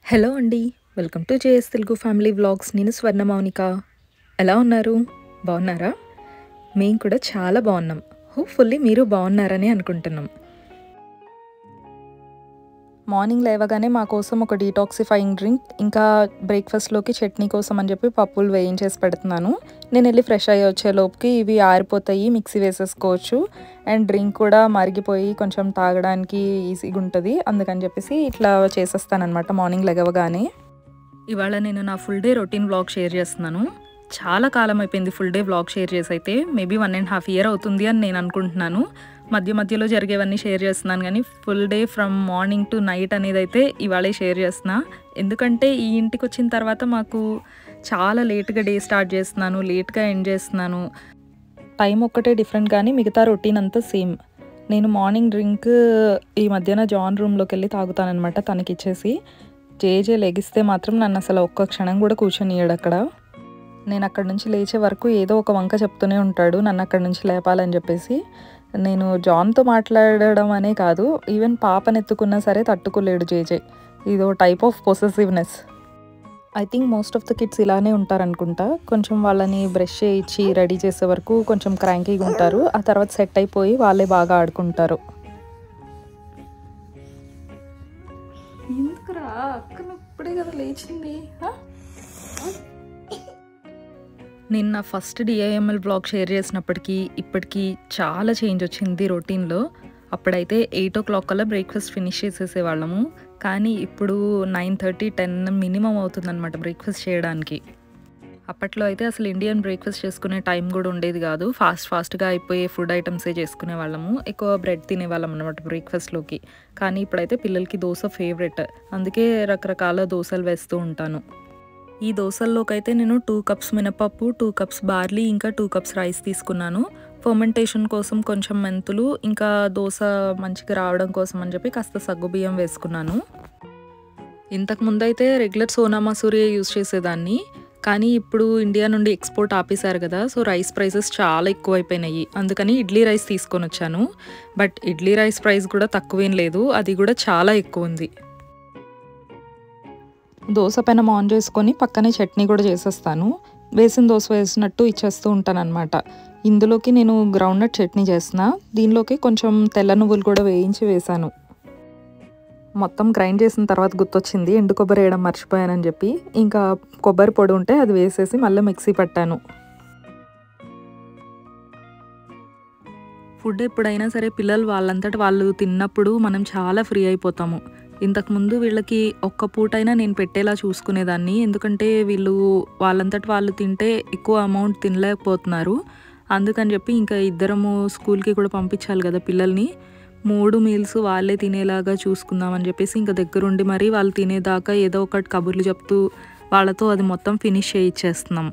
Hello అండి welcome to JS Telugu family vlogs నేను స్వర్ణ మౌనిక ఎలా ఉన్నారు బాగున్నారా మేము కూడా చాలా బాగున్నాం హోప్ఫుల్లీ మీరు బాగున్నారని అనుకుంటున్నాం మార్నింగ్ లేవగానే మా కోసం ఒక డీటాక్సిఫైయింగ్ డ్రింక్ ఇంకా బ్రేక్ఫాస్ట్లోకి చట్నీ కోసం అని చెప్పి పప్పులు వేయించేసి పెడుతున్నాను నేను వెళ్ళి ఫ్రెష్ అయ్యి వచ్చే లోపుకి ఇవి ఆరిపోతాయి మిక్సీ వేసేసుకోవచ్చు అండ్ డ్రింక్ కూడా మరిగిపోయి కొంచెం తాగడానికి ఈజీగా ఉంటుంది అందుకని చెప్పేసి ఇట్లా చేసేస్తానమాట మార్నింగ్ లెగవగానే ఇవాళ నేను నా full day routine vlog share చేస్తున్నాను చాలా కాలం అయిపోయింది ఫుల్ డే వ్లాగ్ షేర్ చేసి అయితే maybe one and half year అవుతుంది అని నేను అనుకుంటున్నాను మధ్య మధ్యలో జరిగేవన్నీ షేర్ చేస్తున్నాను కానీ full day from morning to night అనేది అయితే ఇవాళే షేర్ చేస్తున్నా ఎందుకంటే ఈ ఇంటికి వచ్చిన తర్వాత మాకు చాలా లేట్గా డే స్టార్ట్ చేస్తున్నాను లేట్గా ఎండ్ చేస్తున్నాను టైం ఒక్కటే డిఫరెంట్ కానీ మిగతా రొటీన్ అంతా సేమ్ నేను మార్నింగ్ డ్రింక్ ఈ మధ్యన జాన్ రూమ్లోకి వెళ్ళి తాగుతానమాట తనకి ఇచ్చేసి జేజే లెగిస్తే మాత్రం నన్ను అసలు ఒక్క క్షణం కూడా కూర్చొనియడు అక్కడ నేను అక్కడి నుంచి లేచే వరకు ఏదో ఒక వంక చెప్తూనే ఉంటాడు నన్ను అక్కడి నుంచి లేపాలని చెప్పేసి నేను జాన్తో మాట్లాడడం అనే కాదు ఈవెన్ పాపని ఎత్తుకున్నా సరే తట్టుకోలేడు జేజే ఇదో type of possessiveness I think most of the kids ఇలానే ఉంటారనుకుంటా కొంచెం వాళ్ళని బ్రష్ చేయించి రెడీ చేసే వరకు కొంచెం క్రాంకీగా ఉంటారు ఆ తర్వాత సెట్ అయిపోయి వాళ్ళే బాగా ఆడుకుంటారు ఎందుకురా అక్కను ఇప్పుడే కదా లేచింది నిన్న ఫస్ట్ డిఐఎంఎల్ బ్లాగ్ షేర్ చేసినప్పటికీ ఇప్పటికీ చాలా చేంజ్ వచ్చింది రొటీన్లో అప్పుడైతే ఎయిట్ ఓ క్లాక్ కల్లా బ్రేక్ఫాస్ట్ ఫినిష్ చేసేసేవాళ్ళము కానీ ఇప్పుడు నైన్ థర్టీ టెన్ మినిమం అవుతుందన్నమాట బ్రేక్ఫాస్ట్ చేయడానికి అప్పట్లో అయితే అసలు ఇండియన్ బ్రేక్ఫాస్ట్ చేసుకునే టైం కూడా ఉండేది కాదు ఫాస్ట్ ఫాస్ట్గా అయిపోయే ఫుడ్ ఐటమ్సే చేసుకునే వాళ్ళము ఎక్కువ బ్రెడ్ తినేవాళ్ళం అనమాట బ్రేక్ఫాస్ట్లోకి కానీ ఇప్పుడైతే పిల్లలకి దోశ ఫేవరెట్ అందుకే రకరకాల దోశలు వేస్తూ ఉంటాను ఈ దోశల్లోకి అయితే నేను టూ కప్స్ మినపప్పు టూ కప్స్ బార్లీ ఇంకా టూ కప్స్ రైస్ తీసుకున్నాను ఫర్మెంటేషన్ కోసం కొంచెం మెంతులు ఇంకా దోశ మంచిగా రావడం కోసం అని చెప్పి కాస్త సగ్గుబియ్యం వేసుకున్నాను ఇంతకు ముందైతే రెగ్యులర్ సోనా మసూరి యూస్ చేసేదాన్ని కానీ ఇప్పుడు ఇండియా నుండి ఎక్స్పోర్ట్ ఆపేశారు కదా సో రైస్ ప్రైసెస్ చాలా ఎక్కువైపోయినాయి అందుకని ఇడ్లీ రైస్ తీసుకొని వచ్చాను బట్ ఇడ్లీ రైస్ ప్రైస్ కూడా తక్కువేం లేదు అది కూడా చాలా ఎక్కువ ఉంది దోశ పెనం ఆన్ చేసుకొని పక్కనే చట్నీ కూడా చేసేస్తాను వేసిన దోశ వేసినట్టు ఇచ్చేస్తూ ఉంటాను అనమాట ఇందులోకి నేను గ్రౌండ్నట్ చట్నీ చేసిన దీనిలోకి కొంచెం తెల్ల నువ్వులు కూడా వేయించి వేశాను మొత్తం గ్రైండ్ చేసిన తర్వాత గుర్తొచ్చింది ఎండు కొబ్బరి వేయడం మర్చిపోయానని చెప్పి ఇంకా కొబ్బరి పొడి ఉంటే అది వేసేసి మళ్ళీ మిక్సీ పట్టాను ఫుడ్ ఎప్పుడైనా సరే పిల్లలు వాళ్ళంతటి వాళ్ళు తిన్నప్పుడు మనం చాలా ఫ్రీ అయిపోతాము ఇంతకుముందు వీళ్ళకి ఒక్క పూటైనా నేను పెట్టేలా చూసుకునేదాన్ని ఎందుకంటే వీళ్ళు వాళ్ళంతటి వాళ్ళు తింటే ఎక్కువ అమౌంట్ తినలేకపోతున్నారు అందుకని చెప్పి ఇంకా ఇద్దరము స్కూల్కి కూడా పంపించాలి కదా పిల్లల్ని మూడు మీల్స్ వాళ్ళే తినేలాగా చూసుకుందామని చెప్పేసి ఇంకా దగ్గరుండి మరీ వాళ్ళు తినేదాకా ఏదో ఒకటి కబుర్లు చెప్తూ వాళ్ళతో అది మొత్తం ఫినిష్ చేయించేస్తున్నాం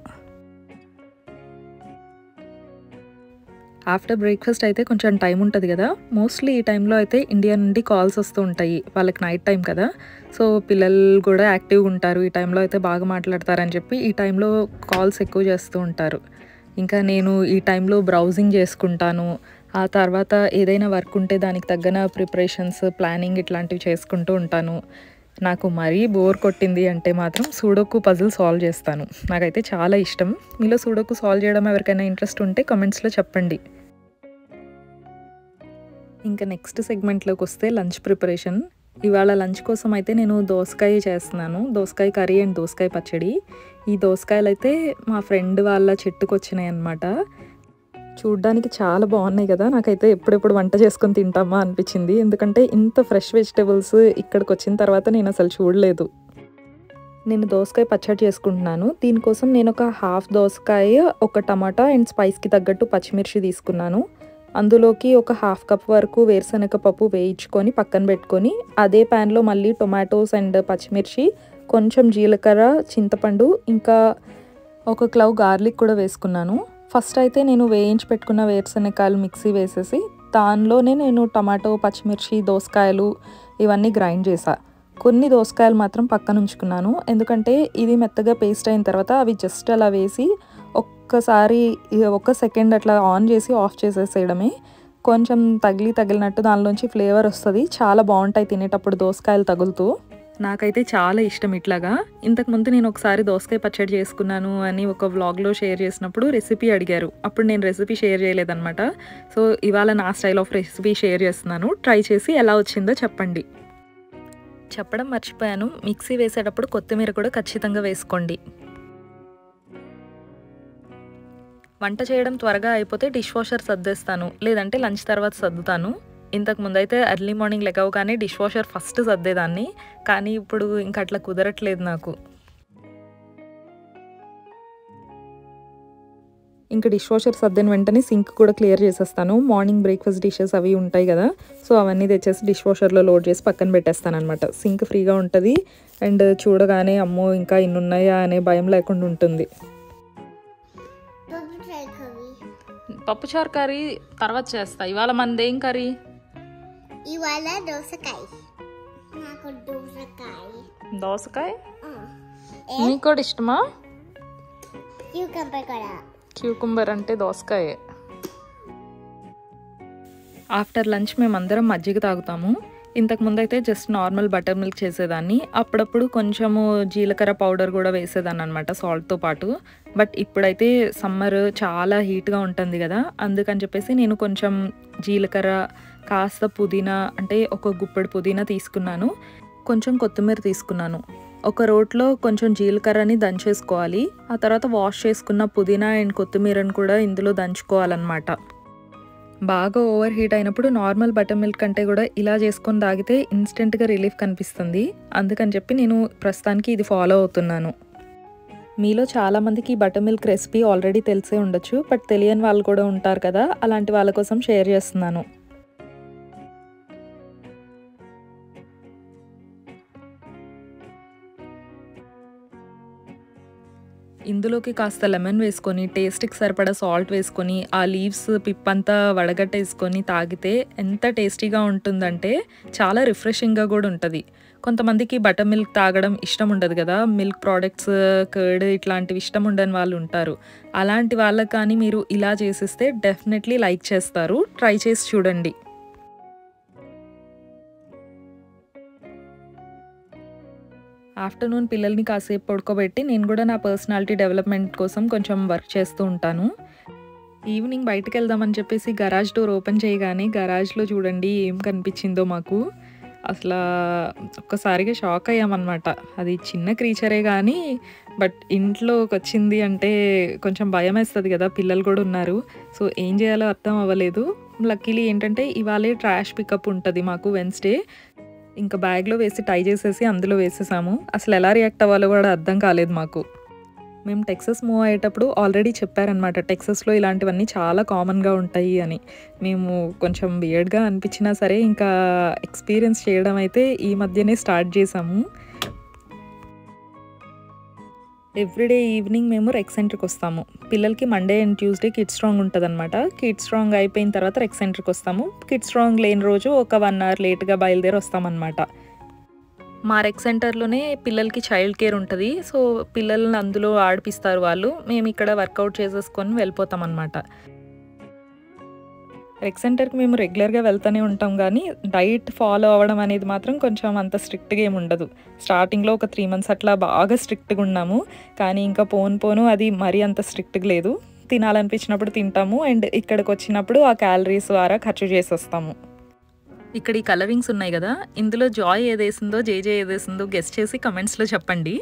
ఆఫ్టర్ బ్రేక్ఫాస్ట్ అయితే కొంచెం టైం ఉంటుంది కదా మోస్ట్లీ ఈ టైంలో అయితే ఇండియా నుండి కాల్స్ వస్తూ ఉంటాయి వాళ్ళకి నైట్ టైం కదా సో పిల్లలు కూడా యాక్టివ్గా ఉంటారు ఈ టైంలో అయితే బాగా మాట్లాడతారని చెప్పి ఈ టైంలో కాల్స్ ఎక్కువ చేస్తూ ఉంటారు ఇంకా నేను ఈ టైంలో బ్రౌజింగ్ చేసుకుంటాను ఆ తర్వాత ఏదైనా వర్క్ ఉంటే దానికి తగ్గన ప్రిపరేషన్స్ ప్లానింగ్ ఇట్లాంటివి చేసుకుంటూ ఉంటాను నాకు మరీ బోర్ కొట్టింది అంటే మాత్రం సూడోకు పజిల్ సాల్వ్ చేస్తాను నాకైతే చాలా ఇష్టం మీలో సూడోకు సాల్వ్ చేయడం ఎవరికైనా ఇంట్రెస్ట్ ఉంటే కమెంట్స్లో చెప్పండి ఇంకా నెక్స్ట్ సెగ్మెంట్లోకి వస్తే లంచ్ ప్రిపరేషన్ ఇవాళ లంచ్ కోసం అయితే నేను దోసకాయ చేస్తున్నాను దోసకాయ కర్రీ అండ్ దోసకాయ పచ్చడి ఈ దోసకాయలు అయితే మా ఫ్రెండ్ వాళ్ళ చెట్టుకు వచ్చినాయి అనమాట చూడ్డానికి చాలా బాగున్నాయి కదా నాకైతే ఎప్పుడెప్పుడు వంట చేసుకొని తింటామా అనిపించింది ఎందుకంటే ఇంత ఫ్రెష్ వెజిటేబుల్స్ ఇక్కడికి వచ్చిన తర్వాత నేను అసలు చూడలేదు నేను దోసకాయ పచ్చడి చేసుకుంటున్నాను దీనికోసం నేను ఒక హాఫ్ దోసకాయ ఒక టమాటా అండ్ స్పైస్కి తగ్గట్టు పచ్చిమిర్చి తీసుకున్నాను అందులోకి ఒక హాఫ్ కప్ వరకు వేరుశనగ పప్పు వేయించుకొని పక్కన పెట్టుకొని అదే ప్యాన్లో మళ్ళీ టొమాటోస్ అండ్ పచ్చిమిర్చి కొంచెం జీలకర్ర చింతపండు ఇంకా ఒక క్లవ్ గార్లిక్ కూడా వేసుకున్నాను ఫస్ట్ అయితే నేను వేయించి పెట్టుకున్న వేరుశనగకాయలు మిక్సీ వేసేసి దానిలోనే నేను టమాటో పచ్చిమిర్చి దోసకాయలు ఇవన్నీ గ్రైండ్ చేసా కొన్ని దోసకాయలు మాత్రం పక్కన ఉంచుకున్నాను ఎందుకంటే ఇది మెత్తగా పేస్ట్ అయిన తర్వాత అవి జస్ట్ అలా వేసి ఒక్కసారి ఒక్క సెకండ్ అట్లా ఆన్ చేసి ఆఫ్ చేసేసేయడమే కొంచెం తగిలి తగిలినట్టు దానిలోంచి ఫ్లేవర్ వస్తుంది చాలా బాగుంటాయి తినేటప్పుడు దోసకాయలు తగులుతూ నాకైతే చాలా ఇష్టం ఇట్లాగా ఇంతకుముందు నేను ఒకసారి దోసకాయ పచ్చడి చేసుకున్నాను అని ఒక వ్లాగ్లో షేర్ చేసినప్పుడు రెసిపీ అడిగారు అప్పుడు నేను రెసిపీ షేర్ చేయలేదన్నమాట సో ఇవాళ నా స్టైల్ ఆఫ్ రెసిపీ షేర్ చేస్తున్నాను ట్రై చేసి ఎలా వచ్చిందో చెప్పండి చెప్పడం మర్చిపోయాను మిక్సీ వేసేటప్పుడు కొత్తిమీర కూడా ఖచ్చితంగా వేసుకోండి వంట చేయడం త్వరగా అయిపోతే డిష్ వాషర్ సర్దేస్తాను లేదంటే లంచ్ తర్వాత సర్దుతాను ఇంతకు ముందైతే ఎర్లీ మార్నింగ్ లెగవగానే డిష్ వాషర్ ఫస్ట్ సర్దేదాన్ని కానీ ఇప్పుడు ఇంక అట్లా కుదరట్లేదు నాకు ఇంకా డిష్ వాషర్ సర్దిన వెంటనే సింక్ కూడా క్లియర్ చేసేస్తాను మార్నింగ్ బ్రేక్ఫాస్ట్ డిషెస్ అవి ఉంటాయి కదా సో అవన్నీ తెచ్చేసి డిష్ వాషర్లో లోడ్ చేసి పక్కన పెట్టేస్తాను అనమాట సింక్ ఫ్రీగా ఉంటుంది అండ్ చూడగానే అమ్మో ఇంకా ఇన్ని ఉన్నాయా అనే భయం లేకుండా ఉంటుంది Papa try curry. పప్పుచారు కర్రీ తర్వాత చేస్తా ఇవాళ మనది ఏం కర్రీ ఇవాళ దోసకాయ నాకు దోసకాయ దోసకాయ ఏ మీకు కూడా ఇష్టమా క్యూకంబర్ కూడా క్యూకుంబర్ అంటే దోసకాయే ఆఫ్టర్ లంచ్ మేమందరం మజ్జిగ తాగుతాము ఇంతకు ముందు అయితే జస్ట్ నార్మల్ బటర్ మిల్క్ చేసేదాన్ని అప్పుడప్పుడు కొంచెము జీలకర్ర పౌడర్ కూడా వేసేదాన్ని అనమాట సాల్ట్తో పాటు బట్ ఇప్పుడైతే సమ్మర్ చాలా హీట్గా ఉంటుంది కదా అందుకని చెప్పేసి నేను కొంచెం జీలకర్ర కాస్త పుదీనా అంటే ఒక గుప్పెడు పుదీనా తీసుకున్నాను కొంచెం కొత్తిమీర తీసుకున్నాను ఒక రోట్లో కొంచెం జీలకర్రని దంచేసుకోవాలి ఆ తర్వాత వాష్ చేసుకున్న పుదీనా అండ్ కొత్తిమీరని కూడా ఇందులో దంచుకోవాలన్నమాట బాగా ఓవర్ హీట్ అయినప్పుడు నార్మల్ బటర్ మిల్క్ కంటే కూడా ఇలా చేసుకొని తాగితే ఇన్స్టెంట్గా రిలీఫ్ కనిపిస్తుంది అందుకని చెప్పి నేను ప్రస్తుతానికి ఇది ఫాలో అవుతున్నాను మీలో చాలామందికి ఈ బటర్ మిల్క్ రెసిపీ ఆల్రెడీ తెలిసే ఉండొచ్చు బట్ తెలియని వాళ్ళు కూడా ఉంటారు కదా అలాంటి వాళ్ళ కోసం షేర్ చేస్తున్నాను ఇందులోకి కాస్త లెమన్ వేసుకొని టేస్ట్కి సరిపడా సాల్ట్ వేసుకొని ఆ లీవ్స్ పిప్పంతా వడగట్టేసుకొని తాగితే ఎంత టేస్టీగా ఉంటుందంటే చాలా రిఫ్రెషింగ్గా కూడా ఉంటుంది కొంతమందికి బటర్ మిల్క్ తాగడం ఇష్టం ఉండదు కదా మిల్క్ ప్రోడక్ట్స్ కర్డ్ ఇట్లాంటివి ఇష్టం ఉండని వాళ్ళు ఉంటారు అలాంటి వాళ్ళకి కానీ మీరు ఇలా చేసిస్తే డెఫినెట్లీ లైక్ చేస్తారు ట్రై చేసి చూడండి ఆఫ్టర్నూన్ పిల్లల్ని కాసేపు పడుకోబెట్టి నేను కూడా నా పర్సనాలిటీ డెవలప్మెంట్ కోసం కొంచెం వర్క్ చేస్తూ ఉంటాను ఈవినింగ్ బయటకు వెళ్దామని చెప్పేసి గరాజ్ డోర్ ఓపెన్ చేయగానే గరాజ్లో చూడండి ఏం కనిపించిందో మాకు అసలు ఒక్కసారిగా షాక్ అయ్యామన్నమాట అది చిన్న క్రీచరే కానీ బట్ ఇంట్లోకి వచ్చింది అంటే కొంచెం భయం వేస్తుంది కదా పిల్లలు కూడా ఉన్నారు సో ఏం చేయాలో అర్థం అవ్వలేదు లక్కీలీ ఏంటంటే ఇవాళే ట్రాష్ పికప్ ఉంటుంది మాకు వెన్స్డే ఇంకా బ్యాగ్లో వేసి టై చేసేసి అందులో వేసేసాము అసలు ఎలా రియాక్ట్ అవ్వాలో కూడా అర్థం కాలేదు మాకు మేము టెక్సస్ మూవ్ అయ్యేటప్పుడు ఆల్రెడీ చెప్పారనమాట టెక్సస్లో ఇలాంటివన్నీ చాలా కామన్గా ఉంటాయి అని మేము కొంచెం వియర్డ్గా అనిపించినా సరే ఇంకా ఎక్స్పీరియన్స్ చేయడం అయితే ఈ మధ్యనే స్టార్ట్ చేసాము ఎవ్రీడే ఈవినింగ్ మేము రెక్ సెంటర్కి వస్తాము పిల్లలకి Monday and Tuesday kid strong ఉంటుంది అనమాట కిడ్ స్ట్రాంగ్ అయిపోయిన తర్వాత రెక్ సెంటర్కి వస్తాము కిడ్ స్ట్రాంగ్ లేని రోజు ఒక వన్ అవర్ లేట్గా బయలుదేరి వస్తామన్నమాట మా రెక్ సెంటర్లోనే పిల్లలకి చైల్డ్ కేర్ ఉంటుంది సో పిల్లల్ని అందులో ఆడిపిస్తారు వాళ్ళు మేము ఇక్కడ వర్కౌట్ చేసేసుకొని వెళ్ళిపోతాం అనమాట రెక్ సెంటర్కి మేము రెగ్యులర్గా వెళ్తూనే ఉంటాం కానీ డైట్ ఫాలో అవ్వడం అనేది మాత్రం కొంచెం అంత స్ట్రిక్ట్గా ఏమి ఉండదు స్టార్టింగ్లో ఒక త్రీ మంత్స్ అట్లా బాగా స్ట్రిక్ట్గా ఉన్నాము కానీ ఇంకా పోను పోను అది మరీ అంత స్ట్రిక్ట్గా లేదు తినాలనిపించినప్పుడు తింటాము అండ్ ఇక్కడికి వచ్చినప్పుడు ఆ క్యాలరీస్ ద్వారా ఖర్చు చేసేస్తాము ఇక్కడ ఈ కలరింగ్స్ ఉన్నాయి కదా ఇందులో జాయ్ ఏదేసిందో జేజే ఏదేసిందో గెస్ట్ చేసి కమెంట్స్లో చెప్పండి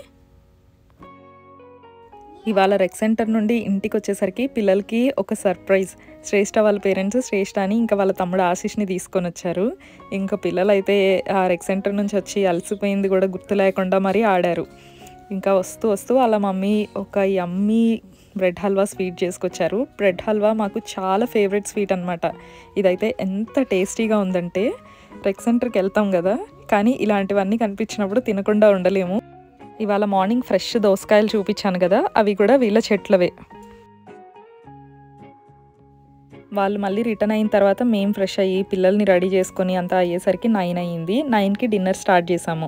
ఇవాళ రెక్ సెంటర్ నుండి ఇంటికి వచ్చేసరికి పిల్లలకి ఒక సర్ప్రైజ్ శ్రేష్ఠ వాళ్ళ పేరెంట్స్ శ్రేష్ఠ అని ఇంకా వాళ్ళ తమ్ముడు ఆశీష్ని తీసుకొని వచ్చారు ఇంకా పిల్లలు అయితే ఆ రెక్ సెంటర్ నుంచి వచ్చి అలసిపోయింది కూడా గుర్తు లేకుండా మరీ ఆడారు ఇంకా వస్తూ వస్తూ వాళ్ళ మమ్మీ ఒక యమ్మీ బ్రెడ్ హల్వా స్వీట్ చేసుకొచ్చారు బ్రెడ్ హల్వా మాకు చాలా ఫేవరెట్ స్వీట్ అనమాట ఇదైతే ఎంత టేస్టీగా ఉందంటే రెక్ సెంటర్కి వెళ్తాం కదా కానీ ఇలాంటివన్నీ కనిపించినప్పుడు తినకుండా ఉండలేము ఇవాళ మార్నింగ్ ఫ్రెష్ దోసకాయలు చూపించాను కదా అవి కూడా వీళ్ళ చెట్లవే వాళ్ళు మళ్ళీ రిటర్న్ అయిన తర్వాత మేము ఫ్రెష్ అయ్యి పిల్లల్ని రెడీ చేసుకొని అంతా అయ్యేసరికి నైన్ అయ్యింది నైన్కి డిన్నర్ స్టార్ట్ చేసాము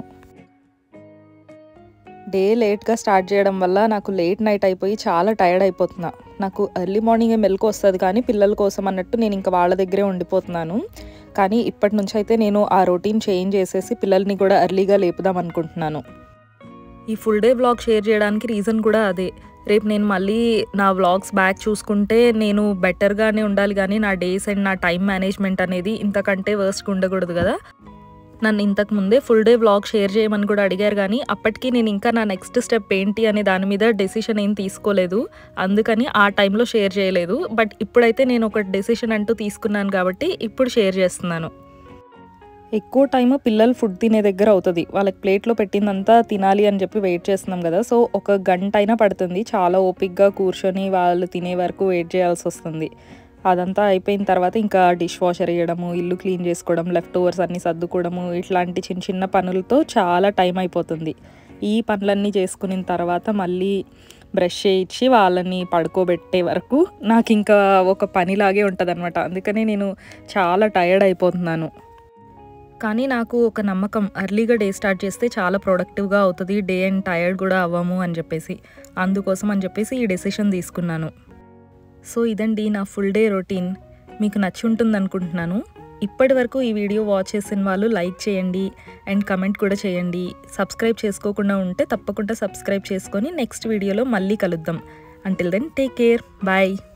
డే లేట్గా స్టార్ట్ చేయడం వల్ల నాకు లేట్ నైట్ అయిపోయి చాలా టైర్డ్ అయిపోతున్నా నాకు ఎర్లీ మార్నింగే మెలకు వస్తుంది కానీ పిల్లల కోసం అన్నట్టు నేను ఇంకా వాళ్ళ దగ్గరే ఉండిపోతున్నాను కానీ ఇప్పటి నుంచి అయితే నేను ఆ రొటీన్ చేంజ్ చేసేసి పిల్లల్ని కూడా ఎర్లీగా లేపుదాం అనుకుంటున్నాను ఈ ఫుల్ డే వ్లాగ్ షేర్ చేయడానికి రీజన్ కూడా అదే రేపు నేను మళ్ళీ నా వ్లాగ్స్ బ్యాక్ చూసుకుంటే నేను బెటర్గానే ఉండాలి కానీ నా డేస్ అండ్ నా టైం మేనేజ్మెంట్ అనేది ఇంతకంటే వర్స్ట్గా ఉండకూడదు కదా నన్ను ఇంతకు ముందే ఫుల్ డే వ్లాగ్ షేర్ చేయమని కూడా అడిగారు కానీ అప్పటికి నేను ఇంకా నా నెక్స్ట్ స్టెప్ ఏంటి అనే దాని మీద డెసిషన్ ఏం తీసుకోలేదు అందుకని ఆ టైంలో షేర్ చేయలేదు బట్ ఇప్పుడైతే నేను ఒక డెసిషన్ అంటూ తీసుకున్నాను కాబట్టి ఇప్పుడు షేర్ చేస్తున్నాను ఎక్కువ టైం పిల్లలు ఫుడ్ తినే దగ్గర అవుతుంది వాళ్ళకి ప్లేట్లో పెట్టిందంతా తినాలి అని చెప్పి వెయిట్ చేస్తున్నాం కదా సో ఒక గంట అయినా పడుతుంది చాలా ఓపిక్గా కూర్చొని వాళ్ళు తినే వరకు వెయిట్ చేయాల్సి వస్తుంది అదంతా అయిపోయిన తర్వాత ఇంకా డిష్ వాషర్ వేయడము ఇల్లు క్లీన్ చేసుకోవడం లెఫ్ట్ ఓవర్స్ అన్ని సర్దుకోవడము ఇట్లాంటి చిన్న చిన్న పనులతో చాలా టైం అయిపోతుంది ఈ పనులన్నీ చేసుకున్న తర్వాత మళ్ళీ బ్రష్ చేయించి వాళ్ళని పడుకోబెట్టే వరకు నాకు ఇంకా ఒక పనిలాగే ఉంటుంది అనమాట అందుకని నేను చాలా టయర్డ్ అయిపోతున్నాను కానీ నాకు ఒక నమ్మకం అర్లీగా డే స్టార్ట్ చేస్తే చాలా ప్రొడక్టివ్గా అవుతుంది డే అండ్ టైర్డ్ కూడా అవ్వము అని చెప్పేసి అందుకోసం అని చెప్పేసి ఈ డెసిషన్ తీసుకున్నాను సో ఇదండి నా ఫుల్ డే రొటీన్ మీకు నచ్చి ఉంటుంది అనుకుంటున్నాను ఇప్పటి వరకు ఈ వీడియో వాచ్ చేసిన వాళ్ళు లైక్ చేయండి అండ్ కమెంట్ కూడా చేయండి సబ్స్క్రైబ్ చేసుకోకుండా ఉంటే తప్పకుండా సబ్స్క్రైబ్ చేసుకొని నెక్స్ట్ వీడియోలో మళ్ళీ కలుద్దాం until then take care bye